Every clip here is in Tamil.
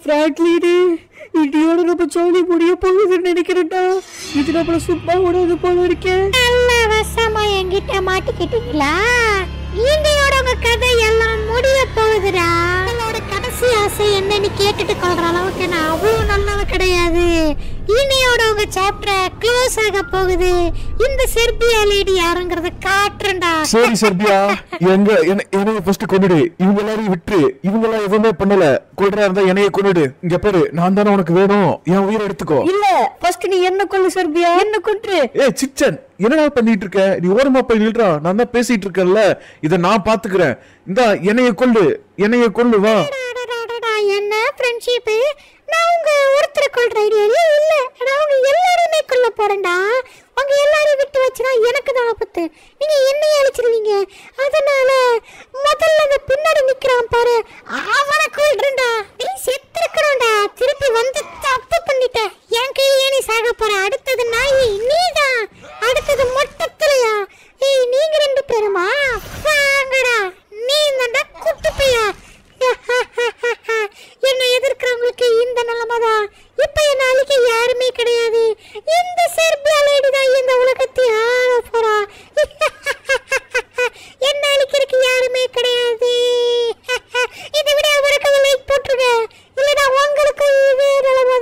பிராட்லீடு இடியோட நம்ம ஜாலி முடிய போகுதுன்னு நினைக்கிறேன்டா இது நம்மள சும்மா விடாது போல இருக்கேன் நல்ல வசமா என்கிட்ட மாட்டிக்கிட்டீங்களா இன்னையோட உங்க கதை எல்லாம் முடிய போகுதுடா உங்களோட கடைசி ஆசை என்னன்னு கேட்டுட்டு கொள்ற அளவுக்கு நான் அவ்வளவு நல்லவ கிடையாது இன்னையோட உங்க சாப்டர் க்ளோஸ் ஆக போகுது இந்த செர்பியா லேடி யாருங்கிறத காட்டுறேன்டா சரி சர்பியா எங்க என்ன- என்னைய ஃபர்ஸ்ட் கொண்டுடு இவங்க எல்லாரையும் விட்டு இவங்க எல்லாம் எதுவுமே பண்ணல கொள்றா இருந்தா என்னைய கொண்டுடு இங்க பாரு நான் தானே உனக்கு வேணும் என் உயிரை எடுத்துக்கோ இல்ல ஃபர்ஸ்ட் நீ என்ன கொல்லு சர்பியா என்ன கொன்று ஏ சிச்சன் என்னடா பண்ணிட்டு இருக்க நீ ஓரமா போய் நில்றா நான் தான் பேசிட்டு இருக்கேன்ல இத நான் பாத்துக்கிறேன் இந்தா என்னைய கொல்லு என்னைய கொல்லு வா அடடடடடா, என்ன ஃப்ரெண்ட்ஷிப் நான் உங்க ஒருத்தரை கொள்ற ஐடியாலே இல்ல நான் உங்க எல்லாரையுமே கொல்ல போறேன்டா உங்க எல்லாரையும் விட்டு வச்சுனா எனக்கு தான் ஆபத்து நீங்க என்னையே அழிச்சிருவீங்க அதனால முதல்ல அந்த பின்னாடி நிக்கிறான் பாரு அவனை கொல்றேன்டா நீ செத்துருக்கணும்டா திருப்பி வந்து தப்பு பண்ணிட்ட என் கையிலே நீ சாக போற அடுத்தது நாய் நீதான் அடுத்தது மொட்டத்திலையா ஏய் நீங்க ரெண்டு பேருமா வாங்கடா நீ தான்டா குட்டி பையா என்னை எதிர்க்கிறவங்களுக்கு இந்த நிலைமை தான் இப்ப என்ன அழிக்க யாருமே கிடையாது இந்த செர்பியா லேடி தான் இந்த உலகத்தை ஆள போறா என்ன அழிக்கிறதுக்கு யாருமே கிடையாது இதை விட அவருக்கு லைக் போட்டுருங்க இல்லைன்னா உங்களுக்கு இதே நிலைமை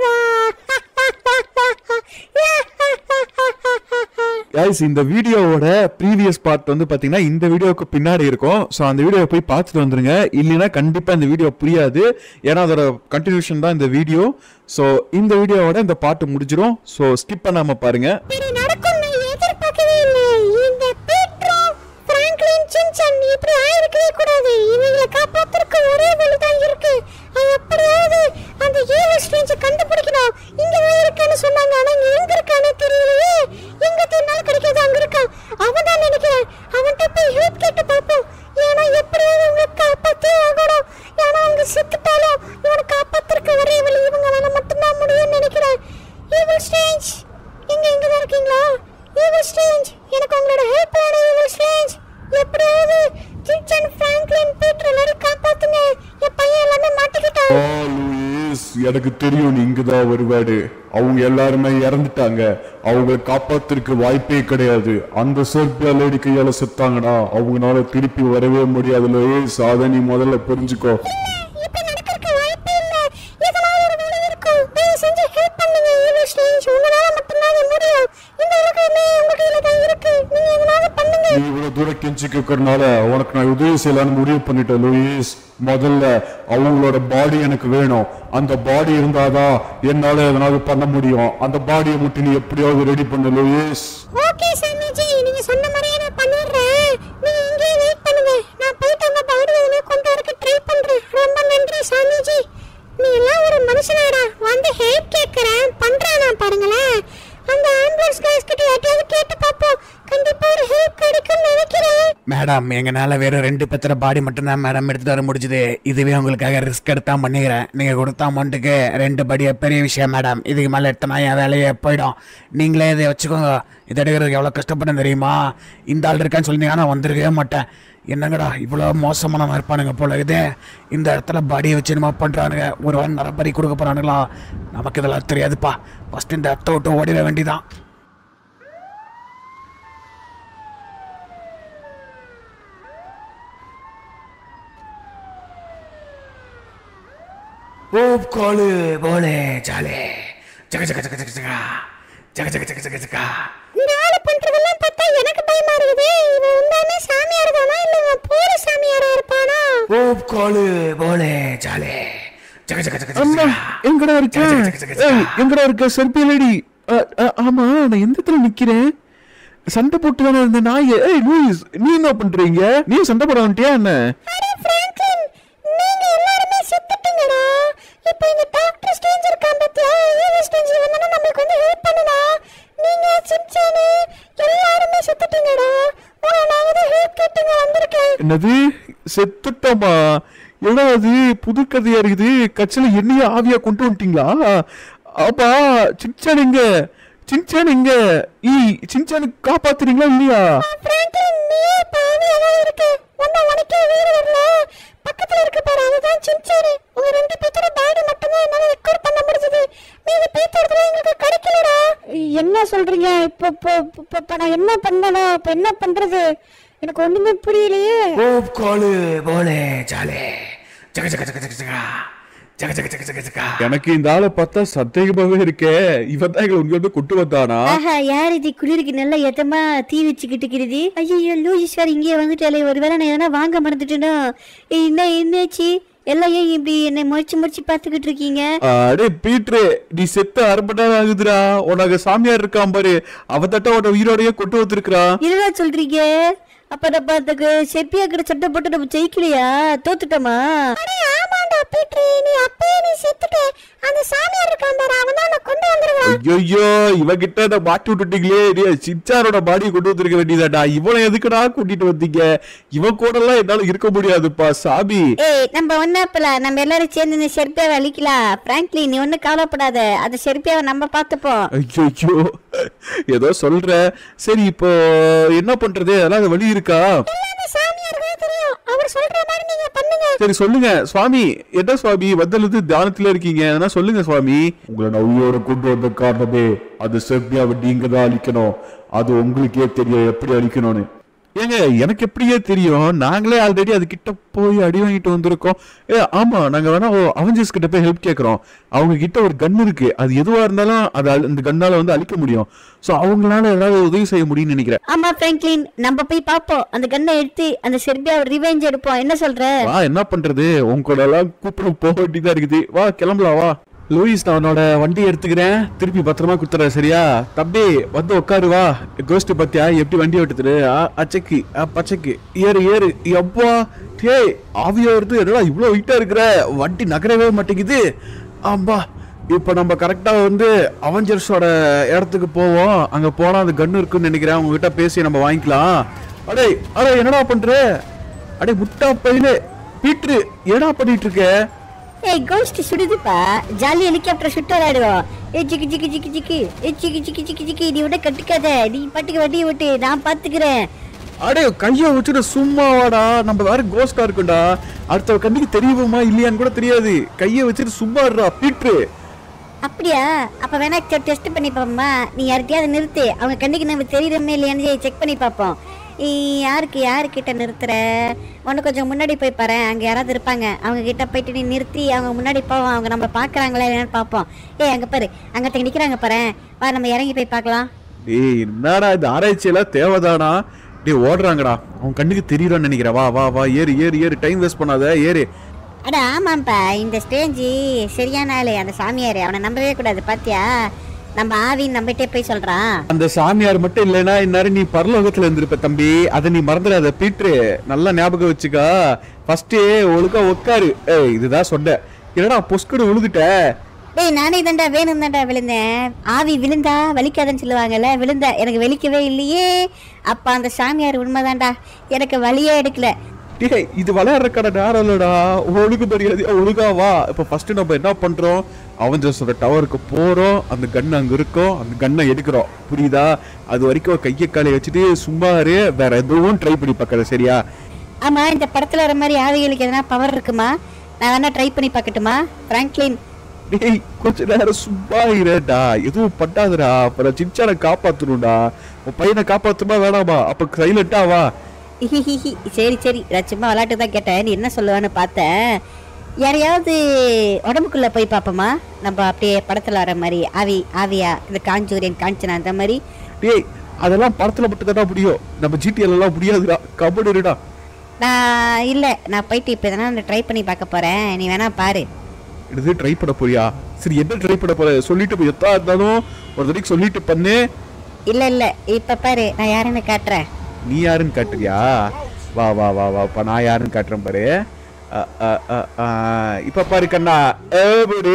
தான் guys இந்த வீடியோவோட ப்ரீவியஸ் பார்ட் வந்து பாத்தீங்கன்னா இந்த வீடியோக்கு பின்னாடி இருக்கும் ஸோ அந்த வீடியோவை போய் பார்த்துட்டு வந்துருங்க இல்லைன்னா கண்டிப்பா இந்த வீடியோ புரியாது ஏன்னா அதோட கண்டினியூஷன் தான் இந்த வீடியோ ஸோ இந்த வீடியோவோட இந்த பாட்டு முடிஞ்சிரும் ஸோ ஸ்கிப் பண்ணாம பாருங்க இப்படி நடக்கும்னு எதிர்பார்க்கவே இல்லை இந்த பீட்ரோ பிராங்க்லின் சின்சன் இப்படி ஆயிருக்கவே கூடாது இவங்களை காப்பாத்துறதுக்கு ஒரே வழிதான் இருக்கு அது எப்படியாவது அந்த ஏழு ஸ்ட்ரேஞ்சை கண்டுபிடிக்கணும் இங்க தான் இருக்கான்னு சொன்னாங்க ஆனா இங்க எங்க இருக்கானே தெரியலையே எங்க தேடினாலும் கிடைக்காது அங்க இருக்கான் அவன் தான் நினைக்கிறேன் அவன்கிட்ட போய் ஹெல்ப் கேட்டு பார்ப்போம் ஏன்னா எப்படியாவது அவங்க காப்பாத்தே ஆகணும் ஏன்னா அவங்க செத்துட்டாலும் இவனை காப்பாத்துறதுக்கு ஒரே வழி இவங்களால மட்டும்தான் முடியும்னு நினைக்கிறேன் ஈவில் ஸ்ட்ரேஞ்ச் எங்க இங்க தான் இருக்கீங்களா ஈவில் ஸ்ட்ரேஞ்ச் எனக்கு உங்களோட ஹெல்ப் வேணும் ஈவில் ஸ்ட்ரேஞ்ச் எப்படியாவது சிச்சன் பிராங்க்லின் பீட்டர் எல்லாரும் காப்பாத்துங்க என் பையன் எல்லாமே மாட்டிக்கிட்டான் ஆ, லூயிஸ் எனக்கு தெரியும் நீ இங்கதான் வருவாடு அவங்க எல்லாருமே இறந்துட்டாங்க அவங்க காப்பாத்திருக்க வாய்ப்பே கிடையாது அந்த சர்பியா லேடி கையால செத்தாங்கடா அவங்களால திருப்பி வரவே முடியாது லூயிஸ் அதை நீ முதல்ல புரிஞ்சுக்கோ இப்ப நடக்கிறதுக்கு வாய்ப்பே இல்ல இதெல்லாம் ஒரு வழி இருக்கும் தயவு செஞ்சு ஹெல்ப் பண்ணுங்க ஈவில் ஸ்ட்ரேஞ்ச் உங்களால மட்டும்தான் இது முடியும் இந்த உலகமே உங்க கையில தான் இருக்கு நீங்க எதனால பண்ணுங்க நீ இவ்வளவு தூரம் கெஞ்சி கேட்கறதுனால உனக்கு நான் உதவி செய்யலாம்னு முடிவு பண்ணிட்டேன் லூயிஸ் முதல்ல அவங்களோட பாடி எனக்கு வேணும் அந்த பாடி இருந்தாதான் என்னால எதனாவது பண்ண முடியும் அந்த பாடியை மட்டும் நீ எப்படியாவது ரெடி பண்ணு லூயிஸ் ஓகே சாமிஜி நீங்க சொன்ன மாதிரியே நான் பண்ணிடுறேன் நீங்க இங்கேயே வெயிட் பண்ணுங்க நான் போயிட்டு அந்த பாடி எதுனா கொண்டு வரக்கு ட்ரை பண்றேன் ரொம்ப நன்றி சாமிஜி நீ எல்லாம் ஒரு மனுஷனாடா வந்து ஹெல்ப் கேட்கறேன் பண்றானா பாருங்களேன் அந்த ஆம்புலன்ஸ் கைஸ் கிட்ட யார்ட்டையாவது கேட்டு பார்ப்போம் கண்டிப்பா ஒரு ஹெல்ப் கிடைக்கும்னு நினைக்கிறேன் மேடம் எங்களால் வெறும் ரெண்டு பத்திர பாடி மட்டும்தான் மேடம் எடுத்துட்டு வர முடிஞ்சுது இதுவே உங்களுக்காக ரிஸ்க் எடுத்தா பண்ணிக்கிறேன் நீங்கள் கொடுத்த அமௌண்ட்டுக்கு ரெண்டு படி பெரிய விஷயம் மேடம் இதுக்கு மேலே எடுத்தனா என் வேலையே போயிடும் நீங்களே இதை வச்சுக்கோங்க இதை எடுக்கிறதுக்கு எவ்வளோ கஷ்டப்பட்டேன் தெரியுமா இந்த ஆள் இருக்கான்னு சொல்லியிருந்தீங்கன்னா நான் வந்திருக்கவே மாட்டேன் என்னங்கடா இவ்வளோ மோசமான இருப்பானுங்க போல இது இந்த இடத்துல பாடியை வச்சு என்னமோ பண்ணுறானுங்க ஒரு வாரம் நரபரி கொடுக்க போகிறானுங்களா நமக்கு இதெல்லாம் தெரியாதுப்பா ஃபஸ்ட்டு இந்த இடத்த விட்டு ஓடிட வேண்டிதான் ஓப் கோலு போலே ஜாலே ஜக ஜக ஜக ஜக ஜகா ஜக ஜக ஜக ஜக ஜகா இந்த ஆளு பண்றதெல்லாம் பார்த்தா எனக்கு பயமா இருக்குது இவன் உண்மையுமே சாமியார் தானா இல்ல இவன் போற சாமியாரா இருப்பானா ஓப் கோலு போலே ஜாலே ஜக ஜக ஜக ஜக அண்ணா ஜகா எங்கடா இருக்க ஜக ஜக ஜக ஜக ஏய், எங்கடா இருக்க செல்பி லேடி ஆமா நான் எந்த இடத்துல நிக்கிறேன் சண்டை போட்டு தானே இருந்த நாய் ஏய் லூயிஸ் நீ என்ன பண்றீங்க நீ சண்டை போட வந்துட்டியா என்ன அட பிராங்க்லின் நீங்க எல்லாருமே செத்துட்டீங்கடா இப்போ இந்த டாக்டர் ஸ்டேஞ்ச் இருக்கான் பாத்தியா ஈவி ஸ்டேஞ்ச் வந்தா நமக்கு வந்து ஹெல்ப் பண்ணுடா நீங்க சிம்சானு எல்லாருமே செத்துட்டீங்கடா உங்களை நாங்க தான் ஹெல்ப் கேட்டுங்க வந்திருக்கேன் என்னது செத்துட்டோமா ஏன்னா அது புது கதையா இருக்குது கட்சியில என்னைய ஆவியா கொண்டு வந்துட்டீங்களா ஆப்பா சின்சான் எங்க சின்சான் எங்க ஈ சின்சானு காப்பாத்துறீங்களா இல்லையா பிராங்க்லின் நீ பாவியா தான் இருக்க ஒன்னா உனக்கே வீடு வரல பக்கத்துல இருக்க பாரு அதுதான் சிம்சானு உங்க ரெண்டு பேத்தோட பாடி மட்டும்தான் என்னால என்ன சொல்றீங்க இப்போ இப்போ இப்போ இப்போ நான் என்ன பண்ணணும் இப்போ என்ன பண்றது எனக்கு ஒண்ணுமே புரியலையே ஓப் காலு போலே ஜாலே ஜக ஜக ஜக ஜக ஜகா ஜக ஜக ஜக ஜக ஜகா எனக்கு இந்த ஆளை பார்த்தா சந்தேகமாவே இருக்கே இவன் தான் எங்களை உண்மையுமே கொண்டு வந்தானா ஆஹா யார் இது குளிருக்கு நல்லா எதமா தீ வச்சுக்கிட்டு இருக்கிறது ஐயோ லூயிஸ் வேற இங்கே வந்துட்டாலே ஒருவேளை நான் எதனா வாங்க மறந்துட்டேனோ ஏய், என்ன என்னாச்சு எல்லாம் ஏன் இப்படி என்னை முறைச்சு முறைச்சு பார்த்துக்கிட்டு இருக்கீங்க அடே பீட்ரு நீ செத்த அரை மணி நேரம் ஆகுதுடா உனக்கு சாமியார் இருக்கான் பாரு அவ தட்ட உன உயிரோடயே கொண்டு வந்திருக்கிறான் என்னடா சொல்றீங்க அப்ப நம்ம அந்த செப்பியா கிட்ட சட்டை போட்டு நம்ம ஜெயிக்கலையா தோத்துட்டோமா ஆமாண்டா பீட்ரி நீ அப்பயே நீ செத்துட்ட அந்த சாமியார் இருக்கான் பாரு அவன் தான் கொண்டு வந்துருவான் ஐயோ இவகிட்ட இதை மாட்டி விட்டுட்டீங்களே நீ சிச்சாரோட பாடியை கொண்டு வந்திருக்க வேண்டியதாடா இவனை எதுக்குடா கூட்டிட்டு வந்தீங்க இவன் கூட எல்லாம் என்னால இருக்க முடியாதுப்பா சாமி ஏய் நம்ம ஒன்னாப்பல நம்ம எல்லாரும் சேர்ந்து இந்த செருப்பியாவை அழிக்கலாம் பிராங்க்லி நீ ஒன்னும் கவலைப்படாத அந்த செருப்பியாவை நம்ம பார்த்துப்போம் ஐயோ ஏதோ சொல்ற சரி இப்போ என்ன பண்றது அதெல்லாம் அது வழி இருக்கா சாமியாருக்கு தெரியும் அவர் சொல்ற மாதிரி நீங்க பண்ணுங்க சரி சொல்லுங்க சுவாமி என்ன சுவாமி வந்தலுது தியானத்துல இருக்கீங்க அதெல்லாம் சொல்லுங்க சுவாமி உங்களை நான் உயிரோட கொண்டு வந்த காரணமே அது செவ்வியாவை நீங்க தான் அழிக்கணும் அது உங்களுக்கே தெரியும் எப்படி அழிக்கணும்னு ஏங்க எனக்கு எப்படியே தெரியும் நாங்களே ஆல்ரெடி அது கிட்ட போய் அடி வாங்கிட்டு வந்திருக்கோம் ஏ ஆமா நாங்க வேணா அவஞ்சர்ஸ் கிட்ட போய் ஹெல்ப் கேக்குறோம் அவங்க கிட்ட ஒரு கன் இருக்கு அது எதுவா இருந்தாலும் அது அழி- அந்த கன்னால வந்து அழிக்க முடியும் சோ அவங்களால ஏதாவது உதவி செய்ய முடியும்னு நினைக்கிறேன் ஆமா பிராங்க்லின் நம்ம போய் பாப்போம் அந்த கண்ணை எடுத்து அந்த செர்பியாவை ரிவெஞ்ச் எடுப்போம் என்ன சொல்ற வா என்ன பண்றது உங்க கூட எல்லாம் கூப்பிட போக வேண்டியதா இருக்குது வா கிளம்பலாம் வா லூயிஸ் நான் உன்னோட வண்டி எடுத்துக்கிறேன் திருப்பி பத்திரமா குத்துறேன் சரியா தம்பி வந்து உட்காரு வா கோஸ்ட் பத்தியா எப்படி வண்டி ஓட்டுத்துரு ஆ, அச்சக்கு ஆ, பச்சைக்கு ஏறு ஏறு எப்பா டேய் ஆவியா வருது என்னடா இவ்வளோ வெயிட்டா இருக்கிற வண்டி நகரவே மாட்டேங்குது ஆம்பா இப்போ நம்ம கரெக்டா வந்து அவெஞ்சர்ஸோட இடத்துக்கு போவோம் அங்க போனா அந்த கன்னு இருக்குன்னு நினைக்கிறேன் அவங்க கிட்ட பேசி நம்ம வாங்கிக்கலாம் அடே அடே என்னடா பண்ற அடே முட்டா பையனே பீட்ரு என்னடா பண்ணிட்டு இருக்க ஏய் கோஸ்ட் சுடுதுப்பா ஜாலி ஹெலிகாப்டர் சுட்டு விளையாடுவோம் ஏ ஜிக்கி ஜிக்கி ஜிக்கி ஜிக்கி ஏ ஜிக்கி ஜிக்கி ஜிக்கி ஜிக்கி நீ விட கட்டுக்காத நீ பாட்டுக்கு வண்டியை விட்டு நான் பாத்துக்கிறேன் அடே கைய வச்சுட்டு சும்மா வாடா நம்ம வேற கோஸ்டா இருக்கும்டா அடுத்த கண்ணுக்கு தெரியுமா இல்லையான்னு கூட தெரியாது கைய வச்சுட்டு சும்மா இருடா பீட்ரு அப்படியா அப்ப வேணா டெஸ்ட் பண்ணி பாப்போமா நீ யாருக்கையாவது நிறுத்து அவங்க கண்ணுக்கு நம்ம தெரியுறமே இல்லையான்னு செக் பண்ணி பார்ப்போம் நீ யாருக்கு யாருக்கிட்ட நிறுத்துற ஒன்று கொஞ்சம் முன்னாடி போய் பாரு அங்கே யாராவது இருப்பாங்க அவங்க கிட்ட போயிட்டு நீ நிறுத்தி அவங்க முன்னாடி போவோம் அவங்க நம்ம பார்க்குறாங்களா இல்லையான்னு பார்ப்போம் ஏய் அங்கே பாரு அங்கே நிற்கிறாங்க பாரு வா நம்ம இறங்கி போய் பார்க்கலாம் டேய் என்னடா இந்த ஆராய்ச்சி எல்லாம் தேவைதானா டேய் ஓடுறாங்கடா அவன் கண்ணுக்கு தெரியுறான்னு நினைக்கிறேன் வா வா வா ஏறு ஏறு ஏறு டைம் வேஸ்ட் பண்ணாத ஏறு அட ஆமாம்ப்பா இந்த ஸ்டேஜி சரியான ஆளு அந்த சாமியார் அவனை நம்பவே கூடாது பாத்தியா நம்ம ஆவின்னு நம்பிட்டே போய் சொல்றான் அந்த சாமியார் மட்டும் இல்லைன்னா இந்நேரம் நீ பரலோகத்துல இருந்திருப்ப தம்பி அதை நீ மறந்துடாத பீட்ரு நல்லா ஞாபகம் வச்சுக்கா ஃபர்ஸ்ட் ஒழுங்கா உட்காரு ஏய் இதுதான் சொன்னேன் என்னடா பொஸ்கடு விழுதுட்ட டேய் நானே தாண்டா வேணும் தாண்டா விழுந்தேன் ஆவி விழுந்தா வலிக்காதுன்னு சொல்லுவாங்கல்ல விழுந்த எனக்கு வலிக்கவே இல்லையே அப்ப அந்த சாமியார் உண்மைதான்டா எனக்கு வலியே எடுக்கல டேய் இது விளையாடுறக்கான நேரம் இல்லடா ஒழுங்கு மரியாதையா ஒழுங்கா வா இப்போ ஃபர்ஸ்ட் நம்ம என்ன பண்றோம் அவஞ்சர்ஸோட டவருக்கு போறோம் அந்த கன் அங்க இருக்கும் அந்த கன்னை எடுக்கிறோம் புரியுதா அது வரைக்கும் கையை காலை வச்சுட்டு சும்மா இரு வேற எதுவும் ட்ரை பண்ணி பார்க்காத சரியா ஆமா இந்த படத்துல வர மாதிரி ஆவிகளுக்கு எதனா பவர் இருக்குமா நான் வேணா ட்ரை பண்ணி பார்க்கட்டுமா பிராங்க்லின் டேய் கொஞ்ச நேரம் சும்மா இருடா எதுவும் பண்ணாதடா அப்புறம் சின்சானை காப்பாத்தணும்டா உன் பையனை காப்பாத்துமா வேணாமா அப்ப சைலண்டா வா ஹிஹிஹி. சரி சரி நான் சும்மா விளையாட்டு தான் கேட்டேன் நீ என்ன சொல்லுவான்னு பார்த்தேன் யாரையாவது உடம்புக்குள்ள போய் பார்ப்போமா நம்ம அப்படியே படத்துல வர மாதிரி ஆவி ஆவியா இந்த காஞ்சூரியன் காஞ்சனா அந்த மாதிரி டேய் அதெல்லாம் படத்துல மட்டும் தானே முடியும் நம்ம ஜிடிஎல் எல்லாம் முடியாதுடா கபடுடா நான் இல்லை நான் போயிட்டு இப்போ எதனா ட்ரை பண்ணி பார்க்க போறேன் நீ வேணா பாரு இது ட்ரை பண்ண போறியா சரி என்ன ட்ரை பண்ண போற சொல்லிட்டு போய் எத்தா இருந்தாலும் ஒரு தடவைக்கு சொல்லிட்டு பண்ணு இல்லை இல்லை இப்போ பாரு நான் யாருன்னு காட்டுறேன் நீ யாருன்னு காட்டுறியா வா வா வா வா இப்ப நான் யாருன்னு காட்டுறேன் பாரு அ, அ, அ, அ, இப்ப பாரு கண்ணா ஏபடி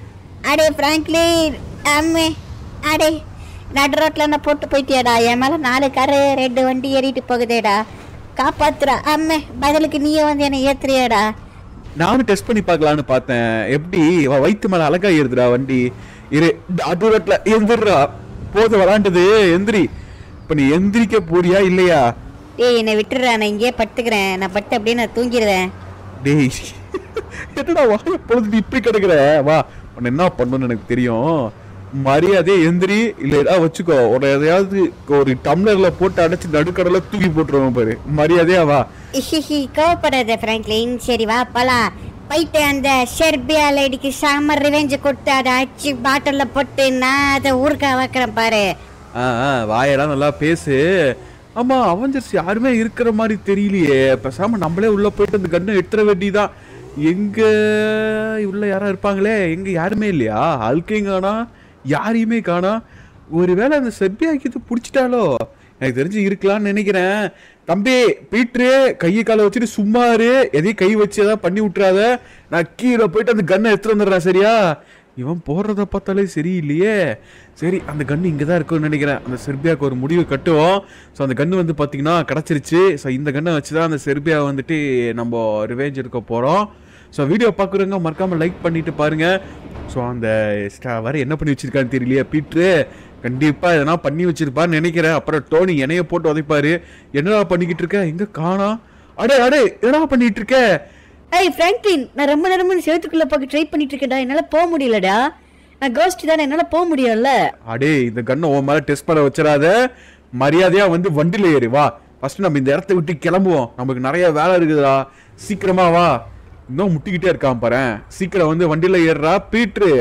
அடே பிராங்க்லின் அம்மே அடே நடு ரோட்டில் நான் போட்டு போயிட்டியாடா என் மேலே நாலு காரு ரெண்டு வண்டி ஏறிட்டு போகுதேடா காப்பாத்துறா அம்மே பதிலுக்கு நீயே வந்து என்னை ஏத்துறியாடா நானும் டெஸ்ட் பண்ணி பார்க்கலான்னு பார்த்தேன் எப்படி வ- வயித்து மேல அழகா ஏறுதுடா வண்டி இரு அடுரட்ல எந்திரா போது விளாண்டது எந்திரி இப்ப நீ எந்திரிக்க போறியா இல்லையா டேய் என்னை விட்டுடுறா நான் இங்கேயே படுத்துக்கிறேன் நான் பட்டு அப்படியே நான் தூங்கிடுவேன் டேய் என்னடா வா பொழுது நீ இப்படி கிடக்குற வா உன்னை என்ன பண்ணணும்னு எனக்கு தெரியும் மரியாதையே எந்திரி இல்லைடா வச்சுக்கோ ஒரு எதையாவது ஒரு டம்ளர்ல போட்டு அடைச்சு நடுக்கடல தூக்கி போட்டுருவோம் பாரு மரியாதையா வா இஹிஹி கோவப்படாத பிராங்க்லின் சரி வா போலாம் போயிட்டு அந்த செர்பியா லேடிக்கு செம்ம ரிவெஞ்சு கொடுத்து அதை அடிச்சு பாட்டில்ல போட்டு நான் அதை ஊருக்கா வைக்கிறேன் பாரு ஆ ஆ, வாயெல்லாம் நல்லா பேசு ஆமா அவஞ்சர்ஸ் யாருமே இருக்கிற மாதிரி தெரியலையே பேசாம நம்மளே உள்ள போயிட்டு அந்த கண்ணை எடுத்துட வேண்டியதான் எங்க உள்ள யாரா இருப்பாங்களே எங்க யாருமே இல்லையா அல்கையும் காணா யாரையுமே காணா ஒருவேளை அந்த செர்பியாக்கிட்டு பிடிச்சிட்டாலோ எனக்கு தெரிஞ்சு இருக்கலாம்னு நினைக்கிறேன் தம்பி பீட்ரு கையை காலை வச்சுட்டு சும்மா இரு எதையும் கை வச்சு ஏதாவது பண்ணி விட்டுறாத நான் கீழே போயிட்டு அந்த கண்ணை எடுத்துட்டு வந்துடுறேன் சரியா இவன் போடுறத பார்த்தாலே சரியில்லையே சரி அந்த கன்று இங்கே தான் இருக்கும்னு நினைக்கிறேன் அந்த செர்பியாவுக்கு ஒரு முடிவு கட்டுவோம் ஸோ அந்த கன்று வந்து பார்த்தீங்கன்னா கிடச்சிருச்சு ஸோ இந்த கன்னை வச்சு தான் அந்த செர்பியா வந்துட்டு நம்ம ரிவேஞ்ச் எடுக்க போகிறோம் ஸோ வீடியோ பார்க்குறவங்க மறக்காமல் லைக் பண்ணிட்டு பாருங்க ஸோ அந்த ஸ்டா வர என்ன பண்ணி வச்சிருக்கான்னு தெரியலையே பீட்ரு கண்டிப்பாக எதனா பண்ணி வச்சிருப்பான்னு நினைக்கிறேன் அப்புறம் டோனி எண்ணெயை போட்டு உதைப்பாரு என்னடா பண்ணிக்கிட்டு இருக்க எங்கே காணோம் அடே அடே என்னடா பண்ணிட்டு இருக்க ஏய் பிராங்க்லின் நான் ரொம்ப நேரமா செவத்துக்குள்ள பார்க்க ட்ரை பண்ணிட்டு இருக்கேன்டா என்னால போக முடியலடா நான் கோஸ்ட் தானே என்னால போக முடியும்ல அடே இந்த கண்ணை உன் மேல டெஸ்ட் பண்ண வச்சிடாத மரியாதையா வந்து வண்டியில ஏறி வா ஃபர்ஸ்ட் நம்ம இந்த இடத்த விட்டு கிளம்புவோம் நமக்கு நிறைய வேலை இருக்குதுடா சீக்கிரமா வா இன்னும் முட்டிக்கிட்டே இருக்கான் பாரு சீக்கிரம் வந்து வண்டியில ஏறுறா பீட்ரு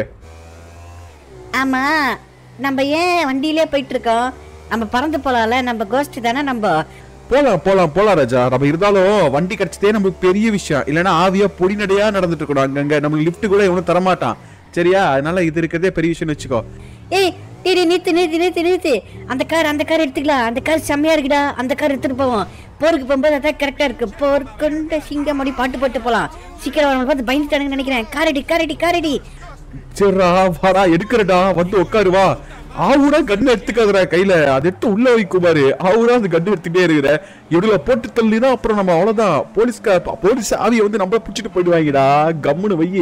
ஆமா நம்ம ஏன் வண்டியிலே போயிட்டு இருக்கோம் நம்ம பறந்து போலாம்ல நம்ம கோஷ்டி தானே நம்ம போலாம் போலாம் போலாம் ராஜா நம்ம இருந்தாலும் வண்டி கிடைச்சதே நமக்கு பெரிய விஷயம் இல்லைன்னா ஆவியா பொடிநடையா நடந்துட்டு இருக்கணும் அங்கங்க நம்மளுக்கு லிஃப்ட் கூட இவனும் தரமாட்டான் சரியா அதனால இது இருக்கிறதே பெரிய விஷயம்னு வச்சுக்கோ ஏய் டேய் நிறுத்து நிறுத்து நிறுத்து நிறுத்து அந்த கார் அந்த கார் எடுத்துக்கலாம் அந்த கார் செம்மையா இருக்குடா அந்த கார் எடுத்துட்டு போவோம் போருக்கு போகும்போது அதான் கரெக்டா இருக்கு போர் கொண்ட சிங்கம் அப்படி பாட்டு போட்டு போலாம் சீக்கிரம் அவனை பார்த்து பயந்துட்டானுங்கன்னு நினைக்கிறேன் காரடி காரடி காரடி சரிடா வாடா எடுக்கிறடா வந்து உட்காரு வா ஆவுடா கண்ணு எடுத்துக்காதடா கையில அதை எடுத்து உள்ள வைக்கும் பாரு ஆவுடா அந்த கண்ணு எடுத்துட்டே இருக்கிற இவனுல போட்டு தள்ளிதான் அப்புறம் நம்ம அவ்வளவுதான் போலீஸ்கா போலீஸ் ஆவியை வந்து நம்மள புடிச்சிட்டு போயிடுவாங்கடா கம்முன்னு வையி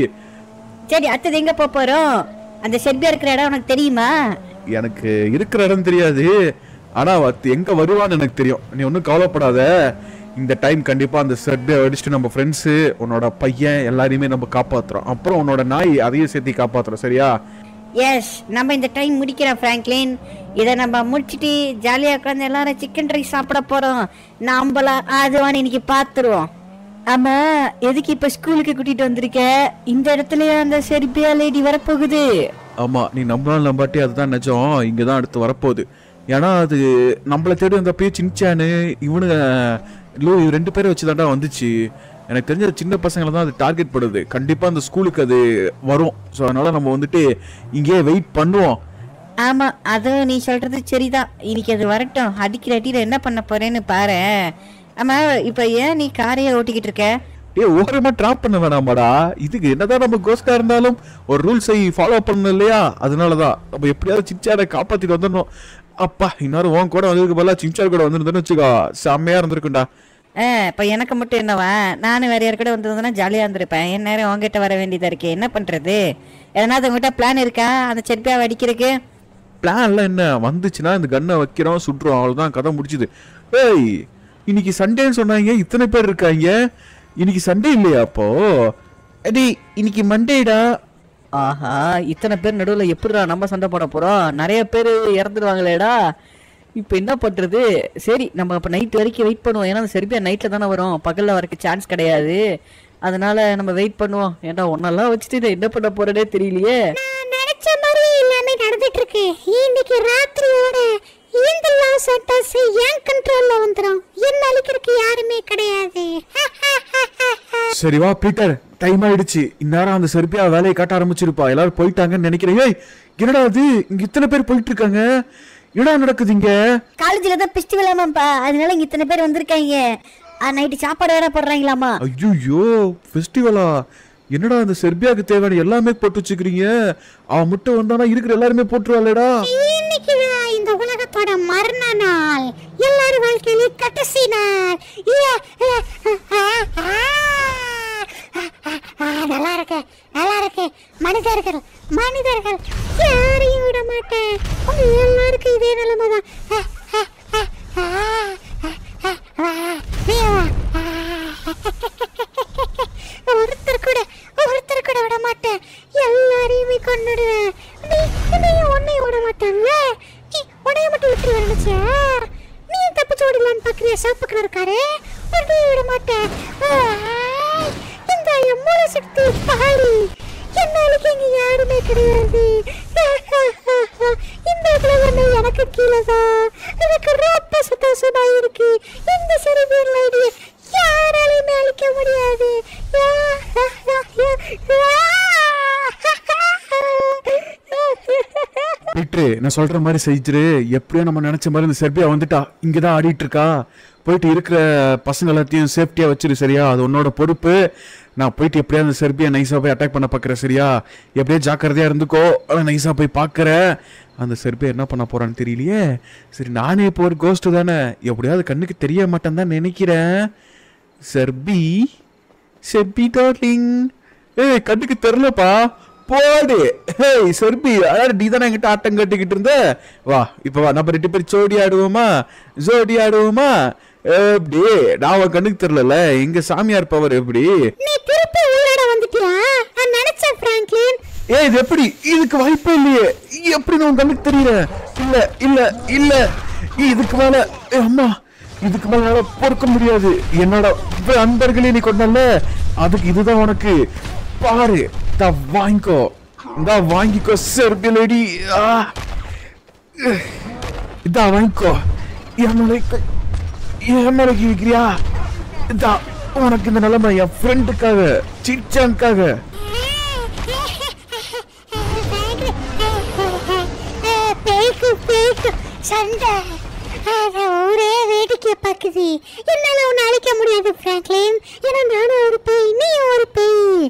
சரி அடுத்தது எங்க போப் போறோம் அந்த செர்பியா இருக்கிற இடம் உனக்கு தெரியுமா எனக்கு இருக்கிற இடம் தெரியாது ஆனா அவ எங்க வருவான்னு எனக்கு தெரியும் நீ ஒன்றும் கவலைப்படாத இந்த டைம் கண்டிப்பா அந்த செர்பியா அடிச்சுட்டு நம்ம ஃப்ரெண்ட்ஸு உன்னோட பையன் எல்லாரையுமே நம்ம காப்பாத்துறோம் அப்புறம் உன்னோட நாய் அதையும் சேர்த்து காப்பாத்துறோம் சரியா எஸ் நம்ம இந்த டைம் முடிக்கிறோம் ஃப்ராங்க்லின் இதை நம்ம முடிச்சிட்டு ஜாலியாக உட்காந்து எல்லாரும் சிக்கன் ரைஸ் சாப்பிட போறோம் நாம்பளா அதுவான்னு இன்னைக்கு பார்த்துருவோம் ஆமா எதுக்கு இப்ப ஸ்கூலுக்கு கூட்டிட்டு வந்திருக்க இந்த இடத்துலயே அந்த செர்பியா லேடி வரப்போகுது ஆமா நீ நம்பினாலும் நம்பாட்டி அதுதான் நிஜம் இங்க தான் அடுத்து வரப்போகுது ஏன்னா அது நம்மளை தேடி வந்தப்பயே சின்சானு இவனுங்க லூ இவ ரெண்டு பேரை வச்சு தாண்டா வந்துச்சு எனக்கு தெரிஞ்ச சின்ன பசங்களை தான் அது டார்கெட் படுது கண்டிப்பா அந்த ஸ்கூலுக்கு அது வரும் ஸோ அதனால நம்ம வந்துட்டு இங்கேயே வெயிட் பண்ணுவோம் ஆமா அதுவும் நீ சொல்றது சரிதான் இன்னைக்கு அது வரட்டும் அடிக்கிற அடியில என்ன பண்ண போறேன்னு பாரு ஆமா இப்ப ஏன் நீ காரையை ஓட்டிக்கிட்டு இருக்க ஏ ஓரமா டிராப் பண்ண வேணாமாடா இதுக்கு என்னதான் நம்ம கோஸ்டா இருந்தாலும் ஒரு ரூல்ஸை ஃபாலோ பண்ணணும் இல்லையா அதனாலதான் நம்ம எப்படியாவது சின்சாரை காப்பாத்திட்டு வந்துடணும் அப்பா இன்னொரு உன் கூட வந்ததுக்கு பதிலாக சின்சார் கூட வந்திருந்தேன்னு வச்சுக்கோ செம்மையா இருந்திருக்கும்டா ஆ இப்போ எனக்கு மட்டும் என்னவா நானும் வேற யார் கூட வந்திருந்தேன்னா ஜாலியாக இருந்திருப்பேன் என் நேரம் உங்ககிட்ட வர வேண்டியதா இருக்கே என்ன பண்றது எதனாவது உங்ககிட்ட பிளான் இருக்கா அந்த செட்பியாவை அடிக்கிறதுக்கு பிளான்லாம் என்ன வந்துச்சுன்னா இந்த கன்னை வைக்கிறோம் சுடுறோம் அவ்வளோதான் கதை முடிச்சுது ஏய் இன்னைக்கு சண்டேன்னு சொன்னாங்க இத்தனை பேர் இருக்காங்க இன்னைக்கு சண்டே இல்லையா அப்போ அடி இன்னைக்கு மண்டேடா ஆஹா இத்தனை பேர் நடுவுல எப்படிடா நம்ம சண்டை போட போறோம் நிறைய பேர் இறந்துடுவாங்களேடா இப்போ என்ன பண்றது சரி நம்ம இப்போ நைட் வரைக்கும் வெயிட் பண்ணுவோம் ஏன்னா அந்த செர்பியா நைட்ல தானே வரும் பகல்ல வரக்கு சான்ஸ் கிடையாது அதனால நம்ம வெயிட் பண்ணுவோம் ஏன்டா ஒன்னெல்லாம் வச்சுட்டு இதை என்ன பண்ண போறேனே தெரியலையே நான் நினைச்ச மாதிரி எல்லாமே நடந்துட்டு இருக்கு இன்னைக்கு ராத்திரியோட இந்த லாஸ் அட்டாஸ் என் கண்ட்ரோல்ல வந்துடும் என்ன அழிக்கிறதுக்கு யாருமே கிடையாது சரி வா பீட்டர் டைம் ஆயிடுச்சு இந்நேரம் அந்த செருப்பியா வேலையை காட்ட ஆரம்பிச்சிருப்பா எல்லாரும் போயிட்டாங்கன்னு நினைக்கிறேன் ஏய் என்னடா அது இங்க இத்தனை பேர் போயிட்டு இருக்காங்க என்னடா நடக்குது இங்க காலேஜில் தான் ஃபெஸ்டிவல் ஆமாப்பா அதனால இங்க இத்தனை பேர் வந்திருக்காங்க நைட்டு சாப்பாடு வேற போடுறாங்களாமா ஐயோ ஃபெஸ்டிவலா என்னடா இந்த செர்பியாக்கு தேவையான எல்லாமே போட்டு வச்சுக்கிறீங்க அவன் மட்டும் வந்தானா இருக்கிற எல்லாருமே போட்டுருவாளேடா இன்னைக்கு தான் இந்த உலகத்தோட மரண நாள் எல்லாரும் வாழ்க்கையில கடைசி நாள் ஏ, ஏ, ஆ, ஆ, ஆ, நல்லா இருக்கு நல்லா இருக்கு மனிதர்கள் மனிதர்கள் யாரையும் விட மாட்டேன் உங்க எல்லாருக்கும் இதே நிலைமை தான் ஆ, ஆ, ஆ, ஆ, ஆ, ஆ, நீ வா. ஆ. ஒருத்தர் கூட ஒருத்தர் கூட விட மாட்டேன் எல்லாரையுமே கொன்னுடுவேன் நீ என்னையும் உன்னையும் விட மாட்டாங்க நீ உடைய மட்டும் விட்டு நினைச்சியா நீ தப்பிச்சு ஓடலான்னு பாக்குறியா சிவப்பு கலர் இருக்காரு உன்னையும் விட மாட்டேன் ஆய், இந்த என் மூல சக்தி பாரு என்னாலுக்கு இங்க யாருமே கிடையாது இந்த உலகமே எனக்கு கீழே தான் எனக்கு ரொம்ப சந்தோஷமா இருக்கு இந்த சிறுமியின் ஐடியை யாராலையுமே அழிக்க முடியாது பீட்ரு நான் சொல்ற மாதிரி செஞ்சிரு எப்படியோ நம்ம நினைச்ச மாதிரி இந்த செர்பியா வந்துட்டா இங்க தான் ஆடிட்டு இருக்கா போயிட்டு இருக்கிற பசங்க எல்லாத்தையும் சேஃப்டியா வச்சிரு சரியா அது உன்னோட பொறுப்பு நான் போயிட்டு எப்படியா அந்த செர்பியா நைஸா போய் அட்டாக் பண்ண பாக்குறேன் சரியா எப்படியா ஜாக்கிரதையா இருந்துக்கோ நைஸா போய் பாக்குறேன் அந்த செர்பியா என்ன பண்ண போறான்னு தெரியலையே சரி நானே இப்போ ஒரு கோஸ்ட் தானே எப்படியாவது கண்ணுக்கு தெரிய மாட்டேன்னு தான் நினைக்கிறேன் செர்பி செர்பி டார்லிங் ஏய் கண்ணுக்கு தெரிலப்பா போடு ஹேய் செர்பி அதாவது நீ தானே என்கிட்ட ஆட்டம் கட்டிக்கிட்டு இருந்த வா இப்போ வா நம்ம ரெண்டு பேரும் ஜோடி ஆடுவோமா ஜோடி ஆடுவோமா எப்படி நான் உன் கண்ணுக்கு தெரியல எங்க சாமியார் பவர் எப்படி நீ திருப்பி உள்ளாட வந்துட்டியா நான் நினைச்சேன் பிராங்க்லின் ஏய் இது எப்படி இதுக்கு வாய்ப்பே இல்லையே எப்படி நான் உன் கண்ணுக்கு தெரியல இல்ல இல்ல இல்ல இதுக்கு மேல ஏய், அம்மா இதுக்கு மேல என்னால பொறுக்க முடியாது என்னோட அன்பர்களே நீ கொண்டல அதுக்கு இதுதான் உனக்கு பாரு தா வாங்கிக்கோ இந்தா வாங்கிக்கோ செர்பி லேடி இதா வாங்கிக்கோ என் மேல கை- என் மேல கை வைக்கிறியா இதா உனக்கு இந்த நிலைமை என் ஃப்ரெண்டுக்காக சிச்சானுக்காக பேய்க்கு பேய்க்கு சண்டை அது ஒரே வேடிக்கை பார்க்குது என்னால உன்னை அழிக்க முடியாது பிராங்க்லின் ஏன்னா நானும் ஒரு பேய் நீயும் ஒரு பேய்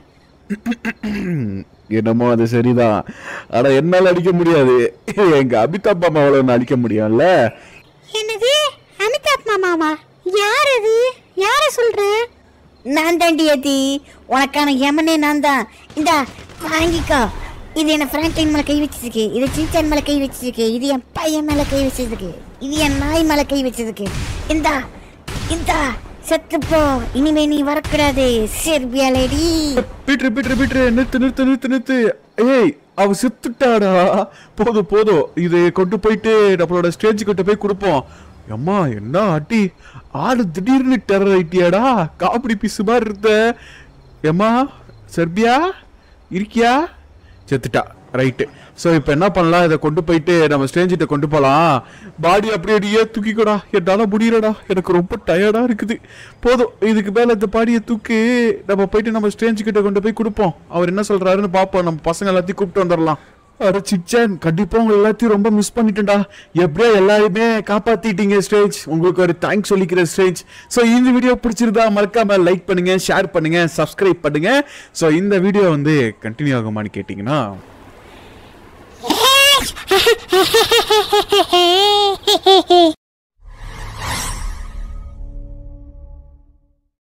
என்னமோ அது சரிதான் ஆனா என்னால அடிக்க முடியாது எங்க அமிதாப் மாமாவை ஒன்று அடிக்க முடியும்ல என்னது அமிதாப் மாமாவா யார் அது யார சொல்ற நான் தாண்டி ஏத்தி உனக்கான யமனே நான் தான் இந்தா வாங்கிக்கோ இது என்ன பிராங்க்லின் மேல கை வச்சிருக்கு இது சீச்சான் மேல கை வச்சிருக்கு இது என் பையன் மேல கை வச்சிருக்கு இது என் நாய் மேல கை வச்சிருக்கு இந்தா இந்தா செத்துப்போ இனிமே நீ வரக்கூடாது செர்பியா லேடி பீட்ரு பீட்ரு பீட்ரு நிறுத்து நிறுத்து நிறுத்து நிறுத்து ஏய் அவ செத்துட்டாடா போதும் போதும் இதை கொண்டு போயிட்டு நம்மளோட ஸ்டேஜ் கிட்ட போய் கொடுப்போம் அம்மா என்ன அடி ஆளு திடீர்னு டெரர் ஆயிட்டியாடா காமெடி பீஸ் மாதிரி இருந்த ஏம்மா செர்பியா இருக்கியா செத்துட்டா ரைட்டு ஸோ இப்போ என்ன பண்ணலாம் இதை கொண்டு போயிட்டு நம்ம ஸ்டேஞ்சிட்ட கொண்டு போகலாம் பாடி அப்படியே அடியே தூக்கிக்கோடா என்னால் முடியலடா எனக்கு ரொம்ப டயர்டாக இருக்குது போதும் இதுக்கு மேலே இந்த பாடியை தூக்கி நம்ம போயிட்டு நம்ம ஸ்டேஞ்சு கிட்ட கொண்டு போய் கொடுப்போம் அவர் என்ன சொல்கிறாருன்னு பார்ப்போம் நம்ம பசங்க எல்லாத்தையும் கூப்பிட்டு வந்துடலாம் அட சிச்சன் கண்டிப்பா உங்க எல்லாத்தையும் ரொம்ப மிஸ் பண்ணிட்டேன்டா எப்படியோ எல்லாருமே காப்பாத்திட்டீங்க ஸ்டேஜ் உங்களுக்கு ஒரு தேங்க்ஸ் சொல்லிக்கிற ஸ்டேஜ் ஸோ இந்த வீடியோ பிடிச்சிருந்தா மறக்காம லைக் பண்ணுங்க ஷேர் பண்ணுங்க சப்ஸ்கிரைப் பண்ணுங்க ஸோ இந்த வீடியோ வந்து கண்டினியூ ஆகுமான்னு கேட்டிங்கன்னா